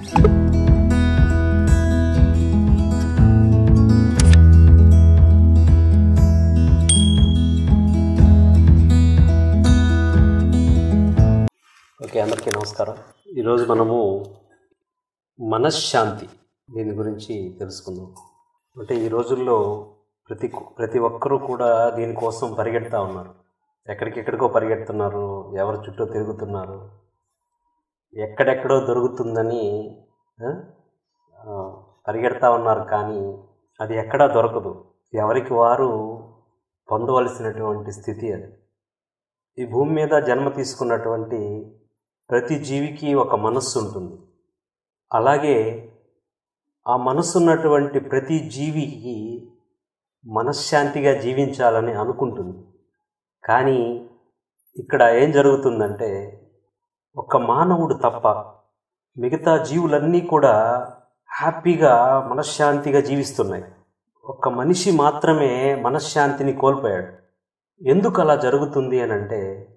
Okay అందరికీ నమస్కారం ఈరోజు మనము మనశ్శాంతి దీని గురించి తెలుసుకుందాం అంటే ఈ రోజుల్లో ప్రతి ప్రతి ఒక్కరూ కూడా దీనికోసం పరిగెడతా ఉన్నారు ఎక్కడికెక్కడికో పరిగెడుతున్నారు ఎవరి చుట్టూ తిరుగుతున్నారు ఎక్కడెక్కడో దొరుకుతుందని ఆ, ఆ, పరిగెడతా ఉన్నారు కానీ అది ఎక్కడా దొరకదు ఎవరికి వారు పొందవలసినటువంటి స్థితి అది ఈ భూమి మీద జన్మ తీసుకున్నటువంటి ప్రతి జీవికి ఒక మనస్సు ఉంటుంది అలాగే ఆ మనస్సు ఉన్నటువంటి ప్రతి జీవికి మనశ్శాంతిగా జీవించాలని అనుకుంటుంది కానీ ఇక్కడ ఏం జరుగుతుందంటే ఒక మానవుడు తప్ప మిగతా జీవులన్నీ కూడా హ్యాపీగా మనశ్శాంతిగా జీవిస్తున్నాయి ఒక్క మనిషి మాత్రమే మనశ్శాంతిని కోల్పోయాడు ఎందుకు అలా జరుగుతుంది అని అంటే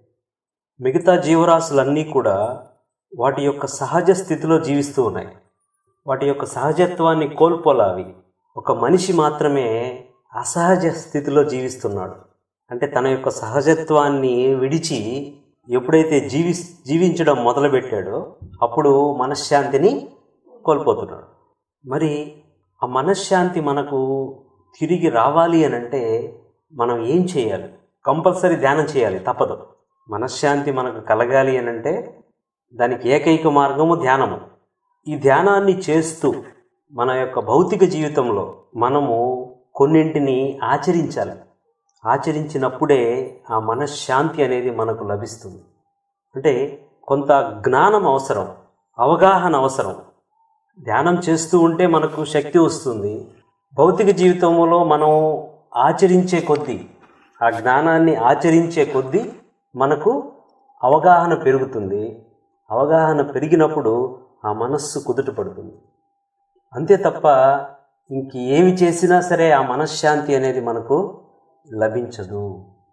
మిగతా జీవరాశులన్నీ కూడా వాటి యొక్క సహజ స్థితిలో జీవిస్తూ ఉన్నాయి వాటి యొక్క సహజత్వాన్ని కోల్పోలావి ఒక మనిషి మాత్రమే అసహజ స్థితిలో జీవిస్తున్నాడు అంటే తన యొక్క సహజత్వాన్ని విడిచి ఎప్పుడైతే జీవి జీవించడం మొదలుపెట్టాడో అప్పుడు మనశ్శాంతిని కోల్పోతున్నాడు మరి ఆ మనశ్శాంతి మనకు తిరిగి రావాలి అని అంటే మనం ఏం చేయాలి కంపల్సరీ ధ్యానం చేయాలి తప్పదు మనశ్శాంతి మనకు కలగాలి అని అంటే దానికి ఏకైక మార్గము ధ్యానము ఈ ధ్యానాన్ని చేస్తూ మన యొక్క భౌతిక జీవితంలో మనము కొన్నింటిని ఆచరించాలి ఆచరించినప్పుడే ఆ మనశ్శాంతి అనేది మనకు లభిస్తుంది అంటే కొంత జ్ఞానం అవసరం అవగాహన అవసరం ధ్యానం చేస్తూ ఉంటే మనకు శక్తి వస్తుంది భౌతిక జీవితంలో మనం ఆచరించే కొద్దీ ఆ జ్ఞానాన్ని ఆచరించే కొద్దీ మనకు అవగాహన పెరుగుతుంది అవగాహన పెరిగినప్పుడు ఆ మనస్సు కుదుట పడుతుంది అంతే తప్ప ఇంక ఏమి చేసినా సరే ఆ మనశ్శాంతి అనేది మనకు లభించదు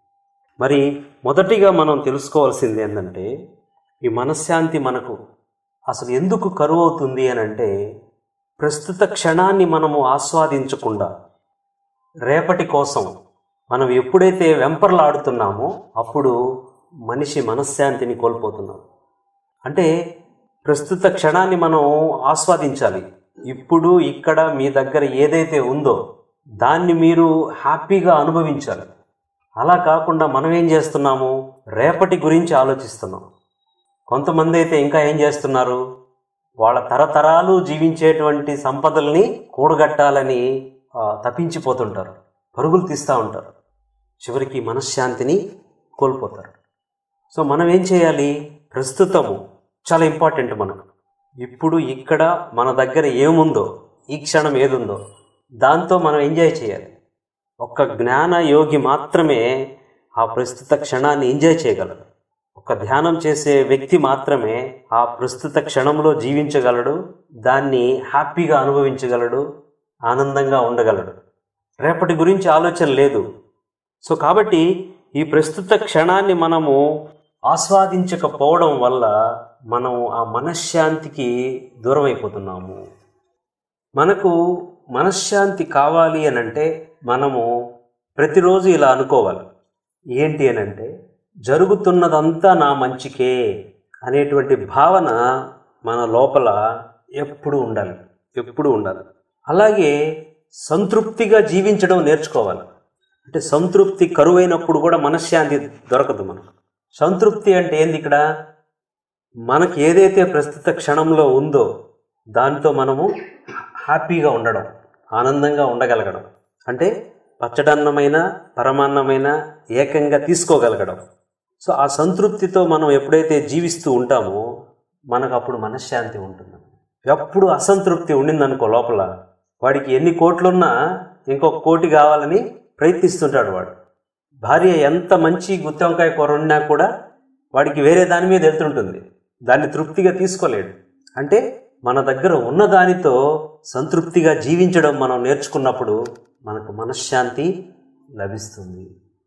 మరి మొదటిగా మనం తెలుసుకోవాల్సింది ఏంటంటే ఈ మనశ్శాంతి మనకు అసలు ఎందుకు కరువు అవుతుంది అని అంటే ప్రస్తుత క్షణాన్ని మనము ఆస్వాదించకుండా రేపటి కోసం మనం ఎప్పుడైతే వెంపర్లాడుతున్నామో అప్పుడు మనిషి మనశ్శాంతిని కోల్పోతున్నాం అంటే ప్రస్తుత క్షణాన్ని మనం ఆస్వాదించాలి ఇప్పుడు ఇక్కడ మీ దగ్గర ఏదైతే ఉందో దాన్ని మీరు హ్యాపీగా అనుభవించాలి అలా కాకుండా మనం ఏం చేస్తున్నాము రేపటి గురించి ఆలోచిస్తున్నాం కొంతమంది అయితే ఇంకా ఏం చేస్తున్నారు వాళ్ళ తరతరాలు జీవించేటువంటి సంపదల్ని కూడగట్టాలని ఆ, తప్పించిపోతుంటారు పరుగులు తీస్తూ ఉంటారు చివరికి మనశ్శాంతిని కోల్పోతారు సో మనం ఏం చేయాలి ప్రస్తుతము చాలా ఇంపార్టెంట్ మనకు ఇప్పుడు ఇక్కడ మన దగ్గర ఏముందో ఈ క్షణం ఏదుందో దాంతో మనం ఎంజాయ్ చేయాలి ఒక్క జ్ఞాన యోగి మాత్రమే ఆ ప్రస్తుత క్షణాన్ని ఎంజాయ్ చేయగలడు ఒక ధ్యానం చేసే వ్యక్తి మాత్రమే ఆ ప్రస్తుత క్షణంలో జీవించగలడు దాన్ని హ్యాపీగా అనుభవించగలడు ఆనందంగా ఉండగలడు రేపటి గురించి ఆలోచన లేదు సో కాబట్టి ఈ ప్రస్తుత క్షణాన్ని మనము ఆస్వాదించకపోవడం వల్ల మనం ఆ మనశ్శాంతికి దూరం అయిపోతున్నాము మనకు మనశ్శాంతి కావాలి అని అంటే మనము ప్రతిరోజు ఇలా అనుకోవాలి ఏంటి అని అంటే జరుగుతున్నదంతా నా మంచికే అనేటువంటి భావన మన లోపల ఎప్పుడు ఉండాలి ఎప్పుడు ఉండాలి అలాగే సంతృప్తిగా జీవించడం నేర్చుకోవాలి అంటే సంతృప్తి కరువైనప్పుడు కూడా మనశ్శాంతి దొరకదు మనకు సంతృప్తి అంటే ఏంది ఇక్కడ మనకి ఏదైతే ప్రస్తుత క్షణంలో ఉందో దాంతో మనము హ్యాపీగా ఉండడం ఆనందంగా ఉండగలగడం అంటే పచ్చడన్నమైన పరమాన్నమైన ఏకంగా తీసుకోగలగడం సో ఆ సంతృప్తితో మనం ఎప్పుడైతే జీవిస్తూ ఉంటామో మనకు అప్పుడు మనశ్శాంతి ఉంటుంది ఎప్పుడు అసంతృప్తి ఉండిందనుకో లోపల వాడికి ఎన్ని కోట్లున్నా ఇంకొక కోటి కావాలని ప్రయత్నిస్తుంటాడు వాడు భార్య ఎంత మంచి గుత్తి వంకాయ కూర ఉన్నా కూడా వాడికి వేరే దాని మీద వెళ్తుంటుంది దాన్ని తృప్తిగా తీసుకోలేడు అంటే మన దగ్గర ఉన్న దానితో సంతృప్తిగా జీవించడం మనం నేర్చుకున్నప్పుడు మనకు మనశ్శాంతి లభిస్తుంది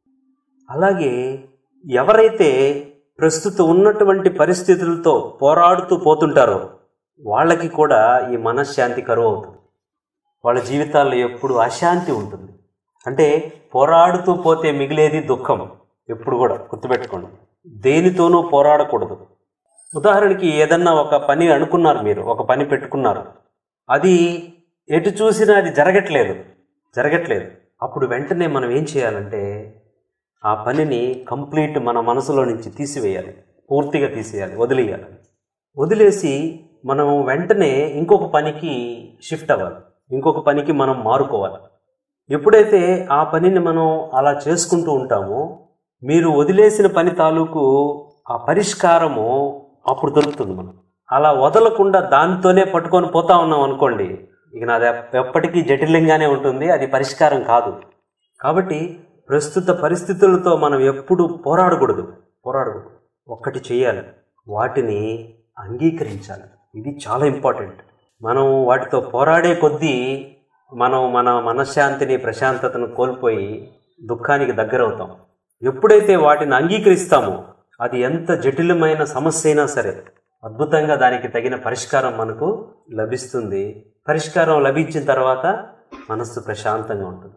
అలాగే ఎవరైతే ప్రస్తుతం ఉన్నటువంటి పరిస్థితులతో పోరాడుతూ పోతుంటారో వాళ్ళకి కూడా ఈ మనశ్శాంతి కరువు అవుతుంది వాళ్ళ జీవితాల్లో ఎప్పుడు అశాంతి ఉంటుంది అంటే పోరాడుతూ పోతే మిగిలేది దుఃఖం ఎప్పుడు కూడా గుర్తుపెట్టుకోండి దేనితోనూ పోరాడకూడదు ఉదాహరణకి ఏదన్నా ఒక పని అనుకున్నారు మీరు ఒక పని పెట్టుకున్నారు అది ఎటు చూసినా అది జరగట్లేదు జరగట్లేదు అప్పుడు వెంటనే మనం ఏం చేయాలంటే ఆ పనిని కంప్లీట్ మన మనసులో నుంచి తీసివేయాలి పూర్తిగా తీసేయాలి వదిలేయాలి వదిలేసి మనం వెంటనే ఇంకొక పనికి షిఫ్ట్ అవ్వాలి ఇంకొక పనికి మనం మారుకోవాలి ఎప్పుడైతే ఆ పనిని మనం అలా చేసుకుంటూ ఉంటామో మీరు వదిలేసిన పని తాలూకు ఆ పరిష్కారము అప్పుడు దొరుకుతుంది మనం అలా వదలకుండా దానితోనే పట్టుకొని పోతా ఉన్నాం అనుకోండి ఇక నాది ఎప్- ఎప్పటికీ జటిలంగానే ఉంటుంది అది పరిష్కారం కాదు కాబట్టి ప్రస్తుత పరిస్థితులతో మనం ఎప్పుడు పోరాడకూడదు పోరాడకూడదు ఒక్కటి చేయాలి వాటిని అంగీకరించాలి ఇది చాలా ఇంపార్టెంట్ మనం వాటితో పోరాడే కొద్దీ మనం మన మనశ్శాంతిని ప్రశాంతతను కోల్పోయి దుఃఖానికి దగ్గరవుతాం ఎప్పుడైతే వాటిని అంగీకరిస్తామో అది ఎంత జటిలమైన సమస్య అయినా సరే అద్భుతంగా దానికి తగిన పరిష్కారం మనకు లభిస్తుంది పరిష్కారం లభించిన తర్వాత మనస్సు ప్రశాంతంగా ఉంటుంది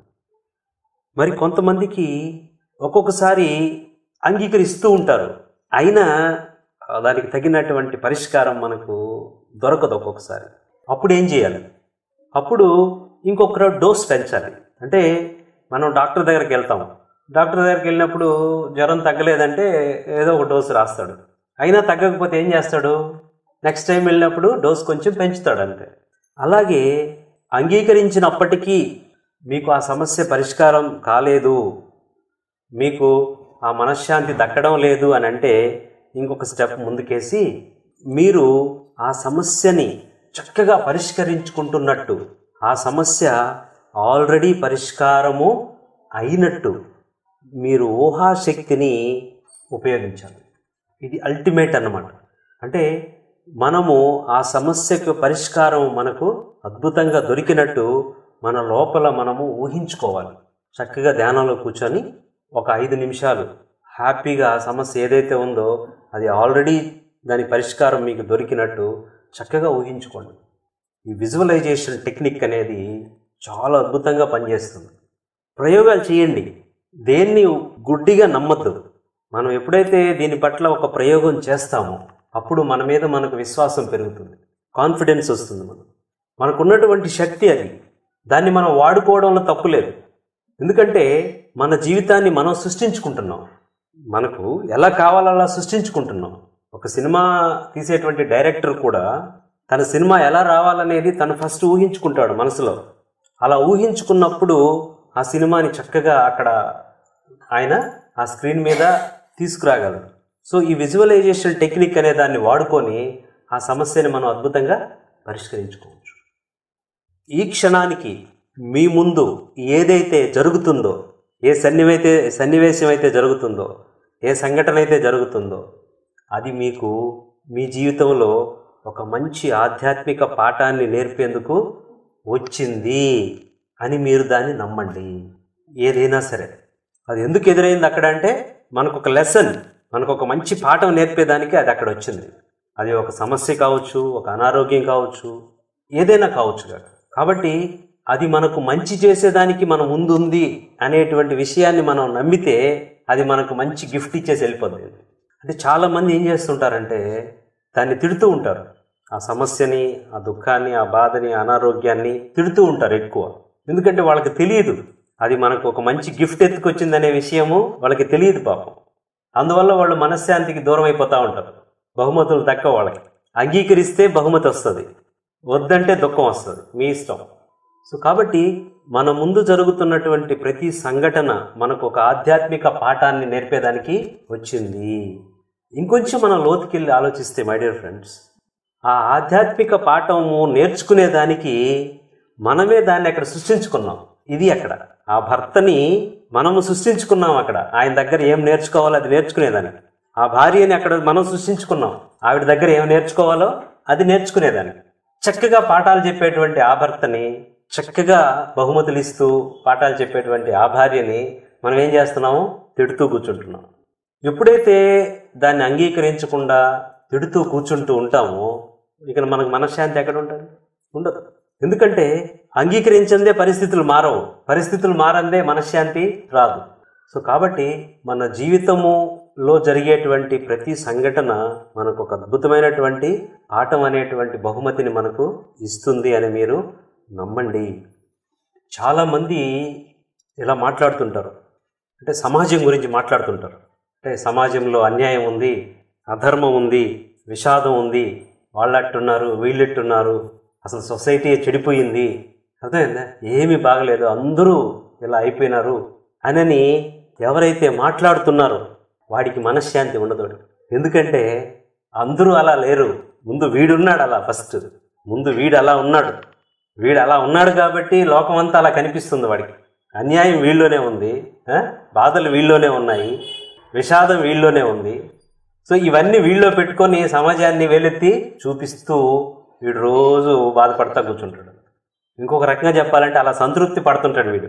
మరి కొంతమందికి ఒక్కొక్కసారి అంగీకరిస్తూ ఉంటారు అయినా ఆ, దానికి తగినటువంటి పరిష్కారం మనకు దొరకదు ఒక్కొక్కసారి అప్పుడు ఏం చేయాలి అప్పుడు ఇంకొక డోస్ పెంచాలి అంటే మనం డాక్టర్ దగ్గరికి వెళ్తాం డాక్టర్ దగ్గరికి వెళ్ళినప్పుడు జ్వరం తగ్గలేదంటే ఏదో ఒక డోసు రాస్తాడు అయినా తగ్గకపోతే ఏం చేస్తాడు నెక్స్ట్ టైం వెళ్ళినప్పుడు డోస్ కొంచెం పెంచుతాడు అంతే అలాగే అంగీకరించినప్పటికీ మీకు ఆ సమస్య పరిష్కారం కాలేదు మీకు ఆ మనశ్శాంతి దక్కడం లేదు అని అంటే ఇంకొక స్టెప్ ముందుకేసి మీరు ఆ సమస్యని చక్కగా పరిష్కరించుకుంటున్నట్టు ఆ సమస్య ఆల్రెడీ పరిష్కారము అయినట్టు మీరు ఊహాశక్తిని ఉపయోగించాలి ఇది అల్టిమేట్ అన్నమాట అంటే మనము ఆ సమస్యకు పరిష్కారం మనకు అద్భుతంగా దొరికినట్టు మన లోపల మనము ఊహించుకోవాలి చక్కగా ధ్యానంలో కూర్చొని ఒక ఐదు నిమిషాలు హ్యాపీగా ఆ సమస్య ఏదైతే ఉందో అది ఆల్రెడీ దాని పరిష్కారం మీకు దొరికినట్టు చక్కగా ఊహించుకోండి ఈ విజువలైజేషన్ టెక్నిక్ అనేది చాలా అద్భుతంగా పనిచేస్తుంది ప్రయోగాలు చేయండి దేన్ని గుడ్డిగా నమ్మద్దు మనం ఎప్పుడైతే దీని పట్ల ఒక ప్రయోగం చేస్తామో అప్పుడు మన మీద మనకు విశ్వాసం పెరుగుతుంది కాన్ఫిడెన్స్ వస్తుంది మనం మనకున్నటువంటి శక్తి అది దాన్ని మనం వాడుకోవడంలో తప్పు లేదు ఎందుకంటే మన జీవితాన్ని మనం సృష్టించుకుంటున్నాం మనకు ఎలా కావాలో అలా సృష్టించుకుంటున్నాం ఒక సినిమా తీసేటువంటి డైరెక్టర్ కూడా తన సినిమా ఎలా రావాలనేది తను ఫస్ట్ ఊహించుకుంటాడు మనసులో అలా ఊహించుకున్నప్పుడు ఆ సినిమాని చక్కగా అక్కడ ఆయన ఆ స్క్రీన్ మీద తీసుకురాగలరు సో ఈ విజువలైజేషన్ టెక్నిక్ అనే దాన్ని వాడుకొని ఆ సమస్యని మనం అద్భుతంగా పరిష్కరించుకోవచ్చు ఈ క్షణానికి మీ ముందు ఏదైతే జరుగుతుందో ఏ సన్నివైతే సన్నివేశం అయితే జరుగుతుందో ఏ సంఘటన అయితే జరుగుతుందో అది మీకు మీ జీవితంలో ఒక మంచి ఆధ్యాత్మిక పాఠాన్ని నేర్పేందుకు వచ్చింది అని మీరు దాన్ని నమ్మండి ఏదైనా సరే అది ఎందుకు ఎదురైంది అక్కడ అంటే మనకు ఒక లెసన్ మనకు ఒక మంచి పాఠం నేర్పేదానికి అది అక్కడ వచ్చింది అది ఒక సమస్య కావచ్చు ఒక అనారోగ్యం కావచ్చు ఏదైనా కావచ్చు కాక. కాబట్టి అది మనకు మంచి చేసేదానికి మనం ముందుంది అనేటువంటి విషయాన్ని మనం నమ్మితే అది మనకు మంచి గిఫ్ట్ ఇచ్చేసి వెళ్ళిపోతుంది అంటే చాలామంది ఏం చేస్తుంటారంటే దాన్ని తిడుతూ ఉంటారు ఆ సమస్యని ఆ దుఃఖాన్ని ఆ బాధని ఆ అనారోగ్యాన్ని తిడుతూ ఉంటారు ఎక్కువ ఎందుకంటే వాళ్ళకి తెలియదు అది మనకు ఒక మంచి గిఫ్ట్ ఎత్తుకొచ్చిందనే విషయము వాళ్ళకి తెలియదు పాపం అందువల్ల వాళ్ళు మనశ్శాంతికి దూరం అయిపోతూ ఉంటారు బహుమతులు తక్కువ వాళ్ళకి అంగీకరిస్తే బహుమతి వస్తుంది వద్దంటే దుఃఖం వస్తుంది మీ ఇష్టం సో కాబట్టి మన ముందు జరుగుతున్నటువంటి ప్రతి సంఘటన మనకు ఒక ఆధ్యాత్మిక పాఠాన్ని నేర్పేదానికి వచ్చింది ఇంకొంచెం మనం లోతుకెళ్ళి ఆలోచిస్తే మై డియర్ ఫ్రెండ్స్ ఆ ఆధ్యాత్మిక పాఠము నేర్చుకునేదానికి మనమే దాన్ని అక్కడ సృష్టించుకున్నాం ఇది అక్కడ ఆ భర్తని మనము సృష్టించుకున్నాం అక్కడ ఆయన దగ్గర ఏం నేర్చుకోవాలో అది నేర్చుకునేదానికి ఆ భార్యని అక్కడ మనం సృష్టించుకున్నాం ఆవిడ దగ్గర ఏం నేర్చుకోవాలో అది నేర్చుకునేదానికి చక్కగా పాఠాలు చెప్పేటువంటి ఆ భర్తని చక్కగా బహుమతులు ఇస్తూ పాఠాలు చెప్పేటువంటి ఆ భార్యని మనం ఏం చేస్తున్నాము తిడుతూ కూర్చుంటున్నాం ఎప్పుడైతే దాన్ని అంగీకరించకుండా తిడుతూ కూర్చుంటూ ఉంటామో ఇక మనకు మనశ్శాంతి ఎక్కడ ఉంటుంది ఉండదు ఎందుకంటే అంగీకరించందే పరిస్థితులు మారవు పరిస్థితులు మారందే మనశ్శాంతి రాదు సో కాబట్టి మన జీవితములో జరిగేటువంటి ప్రతి సంఘటన మనకు ఒక అద్భుతమైనటువంటి పాఠం అనేటువంటి బహుమతిని మనకు ఇస్తుంది అని మీరు నమ్మండి చాలామంది ఇలా మాట్లాడుతుంటారు అంటే సమాజం గురించి మాట్లాడుతుంటారు అంటే సమాజంలో అన్యాయం ఉంది అధర్మం ఉంది విషాదం ఉంది వాళ్ళట్టున్నారు వీళ్ళెట్టున్నారు అసలు సొసైటీ చెడిపోయింది అర్థమైందా ఏమీ బాగలేదు అందరూ ఇలా అయిపోయినారు అనని ఎవరైతే మాట్లాడుతున్నారో వాడికి మనశ్శాంతి ఉండదు ఎందుకంటే అందరూ అలా లేరు ముందు వీడున్నాడు అలా ఫస్ట్ ముందు వీడు అలా ఉన్నాడు వీడు అలా ఉన్నాడు కాబట్టి లోకం అంతా అలా కనిపిస్తుంది వాడికి అన్యాయం వీళ్ళలోనే ఉంది ఆ? బాధలు వీళ్ళలోనే ఉన్నాయి విషాదం వీళ్ళలోనే ఉంది సో ఇవన్నీ వీళ్ళలో పెట్టుకొని సమాజాన్ని వేలెత్తి చూపిస్తూ వీడు రోజు బాధపడతా కూర్చుంటాడు ఇంకొక రకంగా చెప్పాలంటే అలా సంతృప్తి పడుతుంటాడు వీడు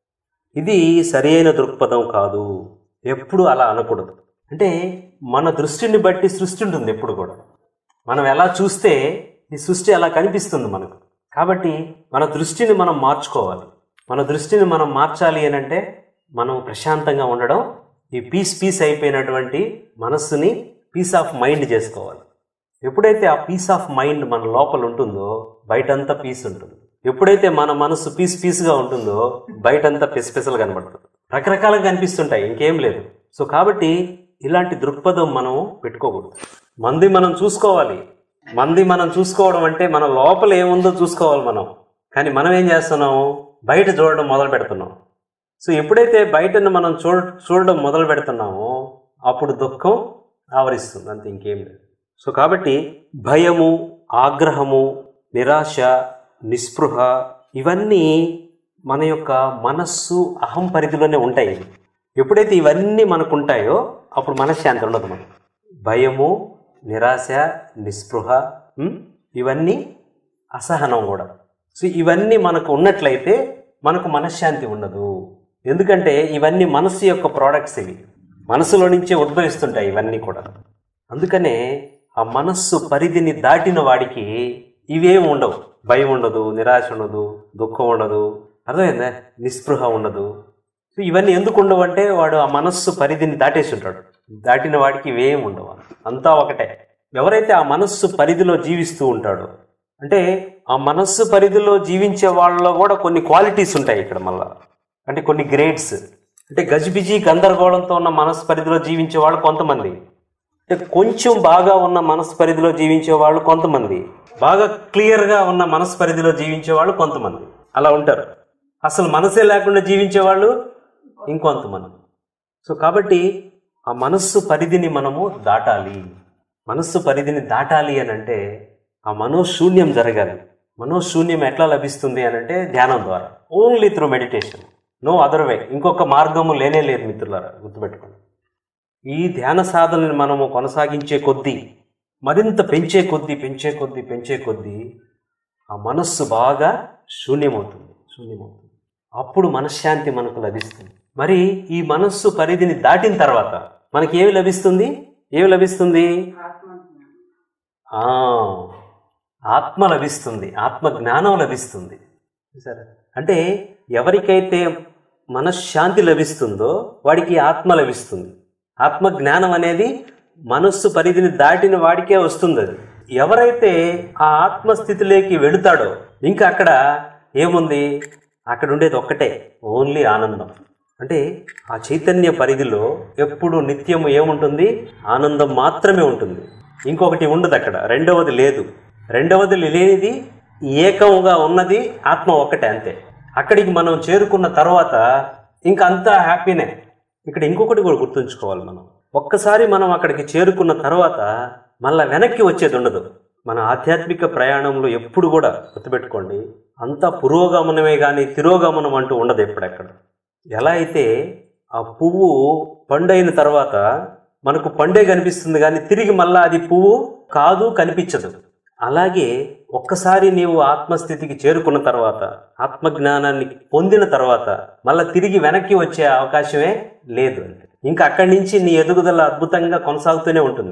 ఇది సరైన దృక్పథం కాదు ఎప్పుడు అలా అనకూడదు అంటే మన దృష్టిని బట్టి సృష్టి ఉంటుంది ఎప్పుడు కూడా మనం ఎలా చూస్తే ఈ సృష్టి అలా కనిపిస్తుంది మనకు కాబట్టి మన దృష్టిని మనం మార్చుకోవాలి మన దృష్టిని మనం మార్చాలి అని అంటే మనం ప్రశాంతంగా ఉండడం ఈ పీస్ పీస్ అయిపోయినటువంటి మనస్సుని పీస్ ఆఫ్ మైండ్ చేసుకోవాలి ఎప్పుడైతే ఆ పీస్ ఆఫ్ మైండ్ మన లోపల ఉంటుందో బయటంతా పీస్ ఉంటుంది ఎప్పుడైతే మన మనసు పీస్ పీస్గా ఉంటుందో బయటంతా పిసపిసలు కనబడుతుంది రకరకాలుగా కనిపిస్తుంటాయి ఇంకేం లేదు సో కాబట్టి ఇలాంటి దృక్పథం మనం పెట్టుకోకూడదు మంది మనం చూసుకోవాలి మంది మనం చూసుకోవడం అంటే మన లోపల ఏముందో చూసుకోవాలి మనం కానీ మనం ఏం చేస్తున్నాం బయట చూడడం మొదలు పెడుతున్నాం సో ఎప్పుడైతే బయటను మనం చూడ చూడడం మొదలు పెడుతున్నామో అప్పుడు దుఃఖం ఆవరిస్తుంది అంతే ఇంకేం లేదు సో కాబట్టి భయము ఆగ్రహము నిరాశ నిస్పృహ ఇవన్నీ మన యొక్క మనస్సు అహం పరిధిలోనే ఉంటాయి ఎప్పుడైతే ఇవన్నీ మనకు ఉంటాయో అప్పుడు మనశ్శాంతి ఉండదు మనకు భయము నిరాశ నిస్పృహ ఉమ్, ఇవన్నీ అసహనం కూడా సో ఇవన్నీ మనకు ఉన్నట్లయితే మనకు మనశ్శాంతి ఉండదు ఎందుకంటే ఇవన్నీ మనసు యొక్క ప్రోడక్ట్స్ ఇవి మనసులో నుంచే ఉద్భవిస్తుంటాయి ఇవన్నీ కూడా అందుకనే ఆ మనస్సు పరిధిని దాటిన వాడికి ఇవేం ఉండవు భయం ఉండదు నిరాశ ఉండదు దుఃఖం ఉండదు అర్థమైందా నిస్పృహ ఉండదు సో ఇవన్నీ ఎందుకు ఉండవు అంటే వాడు ఆ మనస్సు పరిధిని దాటేసి ఉంటాడు దాటిన వాడికి ఇవేం ఉండవు అంతా ఒకటే ఎవరైతే ఆ మనస్సు పరిధిలో జీవిస్తూ ఉంటాడో అంటే ఆ మనస్సు పరిధిలో జీవించే వాళ్ళలో కూడా కొన్ని క్వాలిటీస్ ఉంటాయి ఇక్కడ మళ్ళా అంటే కొన్ని గ్రేడ్స్ అంటే గజిబిజి గందరగోళంతో ఉన్న మనస్సు పరిధిలో జీవించే వాళ్ళు కొంతమంది అంటే కొంచెం బాగా ఉన్న మనస్సు పరిధిలో జీవించే వాళ్ళు కొంతమంది బాగా క్లియర్గా ఉన్న మనస్సు పరిధిలో జీవించే వాళ్ళు కొంతమంది అలా ఉంటారు అసలు మనసే లేకుండా జీవించే వాళ్ళు ఇంకొంతమంది సో కాబట్టి ఆ మనస్సు పరిధిని మనము దాటాలి మనస్సు పరిధిని దాటాలి అని అంటే ఆ మనోశూన్యం జరగాలి మనోశూన్యం ఎట్లా లభిస్తుంది అని అంటే ధ్యానం ద్వారా only through meditation no other way ఇంకొక మార్గము లేనే లేదు మిత్రులారా గుర్తుపెట్టుకోండి ఈ ధ్యాన సాధనని మనము కొనసాగించే కొద్దీ మరింత పెంచే కొద్దీ పెంచే కొద్దీ పెంచే కొద్దీ ఆ మనస్సు బాగా శూన్యమవుతుంది శూన్యమవుతుంది అప్పుడు మనశ్శాంతి మనకు లభిస్తుంది మరి ఈ మనస్సు పరిధిని దాటిన తర్వాత మనకి ఏమి లభిస్తుంది ఏమి లభిస్తుంది ఆ, ఆత్మ లభిస్తుంది ఆత్మ జ్ఞానం లభిస్తుంది సరే అంటే ఎవరికైతే మనశ్శాంతి లభిస్తుందో వాడికి ఆత్మ లభిస్తుంది ఆత్మ జ్ఞానం అనేది మనస్సు పరిధిని దాటిన వాడికే వస్తుంది అది ఎవరైతే ఆ ఆత్మస్థితిలోకి వెళుతాడో ఇంకా అక్కడ ఏముంది అక్కడ ఉండేది ఒక్కటే ఓన్లీ ఆనందం అంటే ఆ చైతన్య పరిధిలో ఎప్పుడు నిత్యము ఏముంటుంది ఆనందం మాత్రమే ఉంటుంది ఇంకొకటి ఉండదు అక్కడ రెండవది లేదు రెండవది లేనిది ఏకంగా ఉన్నది ఆత్మ ఒక్కటే అంతే అక్కడికి మనం చేరుకున్న తర్వాత ఇంకా అంతా హ్యాపీనే ఇక్కడ ఇంకొకటి కూడా గుర్తుంచుకోవాలి మనం ఒక్కసారి మనం అక్కడికి చేరుకున్న తర్వాత మళ్ళా వెనక్కి వచ్చేది ఉండదు మన ఆధ్యాత్మిక ప్రయాణంలో ఎప్పుడు కూడా గుర్తుపెట్టుకోండి అంతా పురోగమనమే కానీ తిరోగమనం అంటూ ఉండదు ఎప్పుడెక్కడ ఎలా అయితే ఆ పువ్వు పండైన తర్వాత మనకు పండే కనిపిస్తుంది కానీ తిరిగి మళ్ళా అది పువ్వు కాదు కనిపించదు అలాగే ఒక్కసారి నీవు ఆత్మస్థితికి చేరుకున్న తర్వాత ఆత్మజ్ఞానాన్ని పొందిన తర్వాత మళ్ళా తిరిగి వెనక్కి వచ్చే అవకాశమే లేదు ఇంకా అక్కడి నుంచి నీ ఎదుగుదల అద్భుతంగా కొనసాగుతూనే ఉంటుంది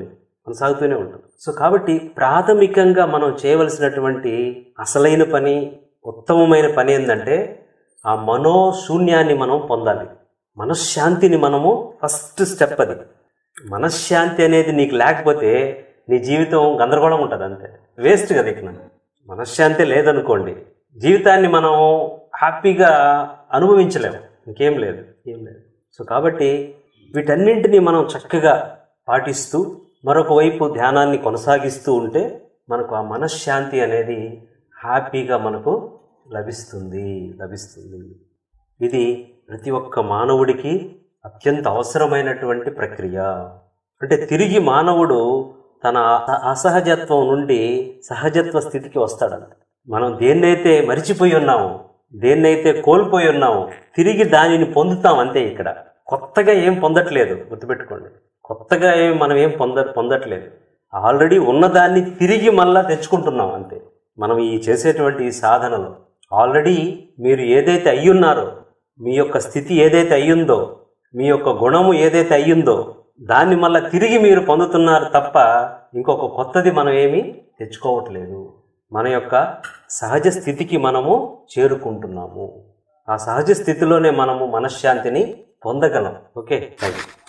కొనసాగుతూనే ఉంటుంది సో కాబట్టి ప్రాథమికంగా మనం చేయవలసినటువంటి అసలైన పని ఉత్తమమైన పని ఏంటంటే ఆ మనోశూన్యాన్ని మనం పొందాలి మనశ్శాంతిని మనము ఫస్ట్ స్టెప్ అది మనశ్శాంతి అనేది నీకు లేకపోతే నీ జీవితం గందరగోళం ఉంటుంది అంతే వేస్ట్ కదా ఇక మనశ్శాంతి లేదనుకోండి జీవితాన్ని మనం హ్యాపీగా అనుభవించలేము ఇంకేం లేదు ఏం లేదు సో కాబట్టి వీటన్నింటినీ మనం చక్కగా పాటిస్తూ మరొక వైపు ధ్యానాన్ని కొనసాగిస్తూ ఉంటే మనకు ఆ మనశ్శాంతి అనేది హ్యాపీగా మనకు లభిస్తుంది లభిస్తుంది ఇది ప్రతి ఒక్క మానవుడికి అత్యంత అవసరమైనటువంటి ప్రక్రియ అంటే తిరిగి మానవుడు తన అస- అసహజత్వం నుండి సహజత్వ స్థితికి వస్తాడంట మనం దేన్నైతే మరిచిపోయి ఉన్నామో దేన్నైతే కోల్పోయి ఉన్నామో తిరిగి దానిని పొందుతాం అంతే ఇక్కడ కొత్తగా ఏం పొందట్లేదు గుర్తుపెట్టుకోండి కొత్తగా ఏం మనం ఏం పొంద పొందట్లేదు ఆల్రెడీ ఉన్నదాన్ని తిరిగి మళ్ళా తెచ్చుకుంటున్నాం అంతే మనం ఈ చేసేటువంటి ఈ సాధనలో ఆల్రెడీ మీరు ఏదైతే అయ్యున్నారో మీ యొక్క స్థితి ఏదైతే అయ్యిందో మీ యొక్క గుణము ఏదైతే అయ్యిందో దాన్ని మళ్ళా తిరిగి మీరు పొందుతున్నారు తప్ప ఇంకొక కొత్తది మనం ఏమీ తెచ్చుకోవట్లేదు మన యొక్క సహజ స్థితికి మనము చేరుకుంటున్నాము ఆ సహజ స్థితిలోనే మనము మనశ్శాంతిని పొందగలం ఓకే రైట్